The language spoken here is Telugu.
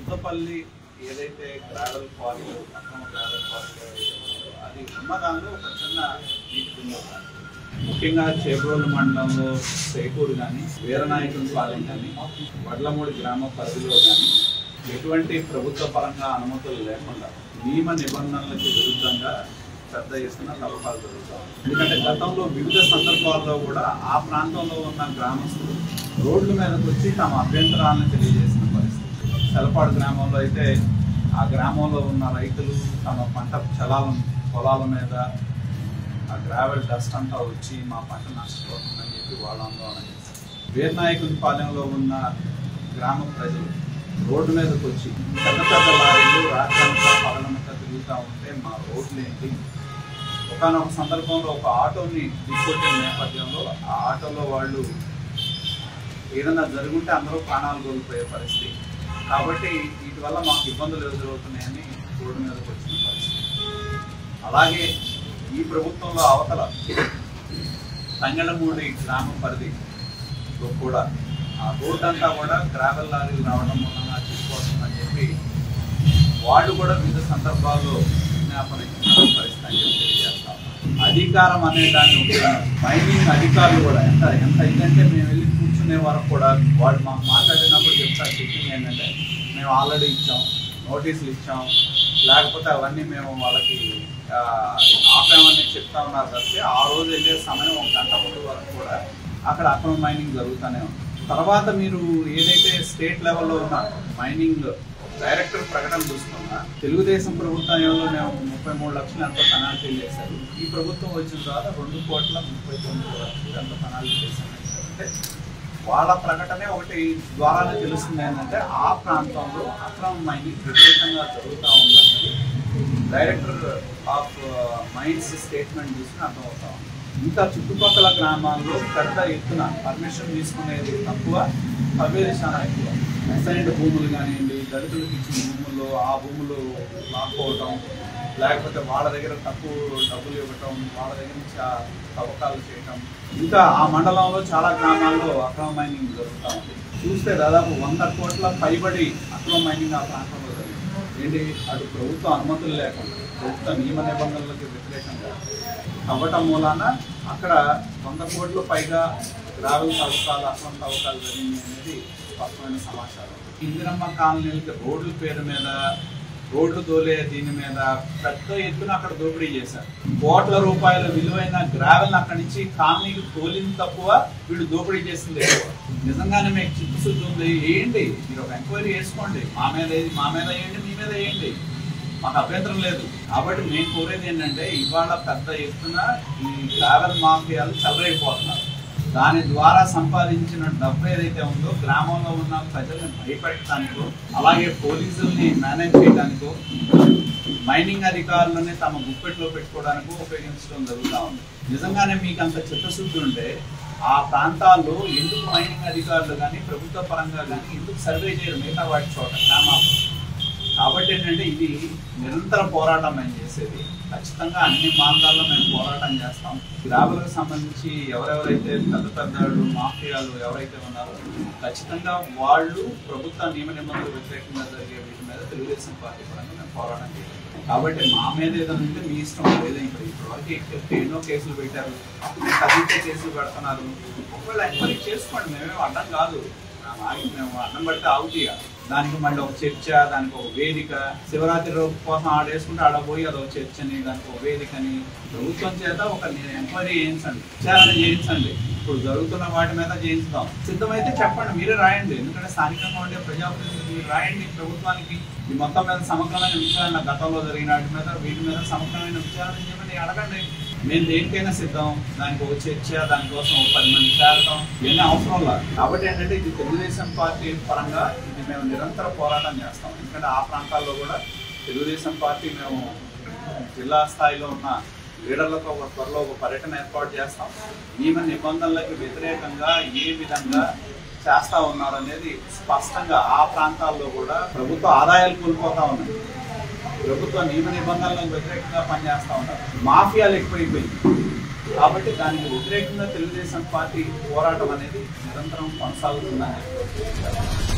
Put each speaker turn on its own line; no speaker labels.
కొత్తపల్లి ఏదైతే గ్రావెల్ క్వారీ అక్రమ గ్రావెల్ క్వారీ ఏదైతే ఉందో, అది ఉన్న దానిలో ఒక చిన్న నీటి కుండం లాంటిది. ముఖ్యంగా చేబ్రోలు మండలంలో సేకూరు కానీ వీరనాయకుని పాలెం కానీ వడ్లమూడి గ్రామ పరిధిలో కానీ ఎటువంటి ప్రభుత్వ పరంగా అనుమతులు లేకుండా నియమ నిబంధనలకు విరుద్ధంగా పెద్ద ఎత్తున తవ్వకాలు జరుగుతాయి ఎందుకంటే గతంలో వివిధ సందర్భాల్లో కూడా ఆ ప్రాంతంలో ఉన్న గ్రామస్తులు రోడ్ల మీదకి వచ్చి తమ అభ్యంతరాలను తెలియజేసిన పరిస్థితి సెలపాడు గ్రామంలో అయితే ఆ గ్రామంలో ఉన్న రైతులు తమ పంట పొలాల పొలాల మీద ఆ గ్రావెల్ డస్ట్ అంతా వచ్చి మా పంట నష్టపోతుందని చెప్పి వాళ్ళు ఆందోళన చేశారు వీరనాయకుని పాలెంలో ఉన్న గ్రామ ప్రజలు రోడ్డు మీదకి వచ్చి పెద్ద పెద్ద లారీలు రాత్రంతా పగలంతా తిరుగుతూ ఉంటే మా రోడ్లు ఏంటి ఒకనొక సందర్భంలో ఒక ఆటోని ఢీకొట్టిన నేపథ్యంలో ఆ ఆటోలో వాళ్ళు ఏదైనా జరుగుంటే అందరూ ప్రాణాలు కోల్పోయే పరిస్థితి కాబట్టి వీటి వల్ల మాకు ఇబ్బందులు ఎదురవుతున్నాయని రోడ్డు మీదకి వచ్చిన పరిస్థితి అలాగే ఈ ప్రభుత్వంలో అవతల తంగళమూడి గ్రామ పరిధిలో కూడా ఆ రోడ్ అంతా కూడా గ్రావెల్ లారీలు రావడం మూలంగా చిక్కుపోతుందని చెప్పి వాళ్ళు కూడా వివిధ సందర్భాల్లో విజ్ఞాపన ఇచ్చిన పరిస్థితి అని చెప్పి తెలియజేస్తాం అధికారం అనే దాన్ని ఉపయోగించి మైనింగ్ అధికారులు కూడా ఎంత ఎంత ఇదంటే మేము వెళ్ళి కూర్చునే వరకు కూడా వాళ్ళు మాకు మాట్లాడినప్పుడు చెప్తారు చెప్పింది ఏంటంటే మేము ఆల్రెడీ ఇచ్చాం నోటీసులు ఇచ్చాం లేకపోతే అవన్నీ మేము వాళ్ళకి ఆ, ఆపామని చెప్తా ఉన్నారు తప్పితే ఆ రోజు వెళ్ళే సమయం ఒక గంట ముందు వరకు కూడా అక్కడ అక్రమ మైనింగ్ జరుగుతూనే ఉంది తర్వాత మీరు ఏదైతే స్టేట్ లెవెల్లో ఉన్న మైనింగ్ డైరెక్టర్ ప్రకటన చూసుకున్నా తెలుగుదేశం ప్రభుత్వంలో ముప్పై మూడు లక్షలు ఎంత పెనాల్టీ చేశారు ఈ ప్రభుత్వం వచ్చిన తర్వాత రెండు కోట్ల ముప్పై తొమ్మిది లక్షలు ఎంత పెనాల్టీ చేశారు అంటే వాళ్ళ ప్రకటనే ఒకటి ద్వారా తెలుస్తుంది ఏంటంటే ఆ ప్రాంతంలో అక్రమ మైనింగ్ విపరీతంగా జరుగుతూ ఉందన్నది డైరెక్టర్ ఆఫ్ మైన్స్ స్టేట్మెంట్ చూసుకుని అర్థమవుతా ఉంది ఇంకా చుట్టుపక్కల గ్రామాల్లో పెద్ద ఎత్తున పర్మిషన్ తీసుకునేది తక్కువ అవేది చాలా ఎక్కువ అసైన్డ్ భూములు కానివ్వండి దళితులకు ఇచ్చిన భూముల్లో ఆ భూములు లాక్కోవటం లేకపోతే వాళ్ళ దగ్గర తక్కువ డబ్బులు ఇవ్వటం వాళ్ళ దగ్గర నుంచి ఆ తవ్వకాలు చేయటం ఇంకా ఆ మండలంలో చాలా గ్రామాల్లో అక్రమ మైనింగ్ జరుగుతూ ఉంది చూస్తే దాదాపు వంద కోట్ల పైబడి అక్రమ మైనింగ్ ఆ ప్రాంతంలో జరిగింది ఏంటి అటు ప్రభుత్వ అనుమతులు లేకుండా ప్రభుత్వ నియమ నిబంధనలకు వ్యతిరేకంగా అవ్వటం మూలాన అక్కడ వంద కోట్ల పైగా గ్రావెల్ తవ్వకాలు అక్రమ తవ్వకాలు జరిగింది అనేది స్పష్టమైన సమాచారం ఇందిరమ్మ కాలనీలకి రోడ్ల పేరు మీద రోడ్లు దోలే దీని మీద పెద్ద ఎత్తున అక్కడ దోపిడీ చేశారు కోట్ల రూపాయల విలువైన గ్రావెల్ అక్కడి నుంచి కాలనీకి తోలింది తక్కువ వీళ్ళు దోపిడీ చేసింది ఎక్కువ నిజంగానే మీకు చిత్తశుద్ధి ఉంది ఏంటి మీరు ఒక ఎంక్వైరీ చేసుకోండి మా మీద ఏది- మా మీద వేయండి మీ మీద వేయండి మాకు అభ్యంతరం లేదు కాబట్టి మేము కోరేది ఏంటంటే ఇవాళ పెద్ద ఎత్తున ఈ ట్రావెల్ మాఫియాలు చెలరైపోతున్నారు దాని ద్వారా సంపాదించిన డబ్బు ఏదైతే ఉందో గ్రామంలో ఉన్న ప్రజల్ని భయపెట్టడానికో అలాగే పోలీసుల్ని మేనేజ్ చేయడానికో మైనింగ్ అధికారులని తమ గుప్పెట్లో పెట్టుకోవడానికో ఉపయోగించడం జరుగుతూ ఉంది నిజంగానే మీకు అంత చిత్తశుద్ధి ఉంటే ఆ ప్రాంతాల్లో ఎందుకు మైనింగ్ అధికారులు కానీ ప్రభుత్వ పరంగా కానీ ఎందుకు సర్వే చేయరు మిగతా వాటి చోట గ్రామాల్లో కాబట్టి ఏంటంటే ఇది నిరంతర పోరాటం మేము చేసేది ఖచ్చితంగా అన్ని మార్గాల్లో మేము పోరాటం చేస్తాం గ్రామాలకు సంబంధించి ఎవరెవరైతే పెద్ద పెద్దలు మాఫియాలు ఎవరైతే ఉన్నారో ఖచ్చితంగా వాళ్ళు ప్రభుత్వ నియమ నిబంధనలు వ్యతిరేకంగా జరిగే వీటి మీద తెలుగుదేశం పార్టీ పరంగా మేము పోరాటం చేయాలి కాబట్టి మా మీద ఏదైనా ఉంటే మీ ఇష్టం లేదా ఇప్పుడు ఇప్పటివరకు ఎక్క- ఎన్నో కేసులు పెట్టారు కదిలితే కేసులు పెడుతున్నారు ఒకవేళ ఎంక్వైరీ చేసుకోండి మేమేం అడ్డం కాదు ఆగి- మేము అన్నం పడితే ఆగుతీయ దానికి మళ్ళీ ఒక చర్చ దానికి ఒక వేదిక శివరాత్రి రోజు కోసం ఆడేసుకుంటే ఆడ పోయి అదొక చర్చని దానికి ఒక వేదికని ప్రభుత్వం చేత ఒక ఎంక్వైరీ చేయించండి విచారణ చేయించండి ఇప్పుడు జరుగుతున్న వాటి మీద చేయించుదాం సిద్ధమైతే చెప్పండి మీరే రాయండి ఎందుకంటే స్థానికంగా ఉండే ప్రజాప్రతినిధులు మీరు రాయండి ప్రభుత్వానికి ఈ మొత్తం మీద సమగ్రమైన విచారణ గతంలో జరిగిన వాటి మీద వీటి మీద సమగ్రమైన విచారణ చేయమని అడగండి మేము దేనికైనా సిద్ధం దానికి ఒక చర్చ దానికోసం ఒక పది మంది చేరటం ఇవన్నీ అవసరం లేదు కాబట్టి ఏంటంటే ఇది తెలుగుదేశం పార్టీ పరంగా ఇది మేము నిరంతర పోరాటం చేస్తాం ఎందుకంటే ఆ ప్రాంతాల్లో కూడా తెలుగుదేశం పార్టీ మేము జిల్లా స్థాయిలో ఉన్న లీడర్లతో ఒక త్వరలో ఒక పర్యటన ఏర్పాటు చేస్తాం నియమ నిబంధనలకు వ్యతిరేకంగా ఏ విధంగా చేస్తా ఉన్నారనేది స్పష్టంగా ఆ ప్రాంతాల్లో కూడా ప్రభుత్వ ఆదాయాలు కోల్పోతా ఉన్నాయి ప్రభుత్వ నియమ నిబంధనలకు వ్యతిరేకంగా పనిచేస్తా ఉన్నారు మాఫియాలు ఎక్కువైపోయింది కాబట్టి దానికి వ్యతిరేకంగా తెలుగుదేశం పార్టీ పోరాటం అనేది నిరంతరం కొనసాగుతుందని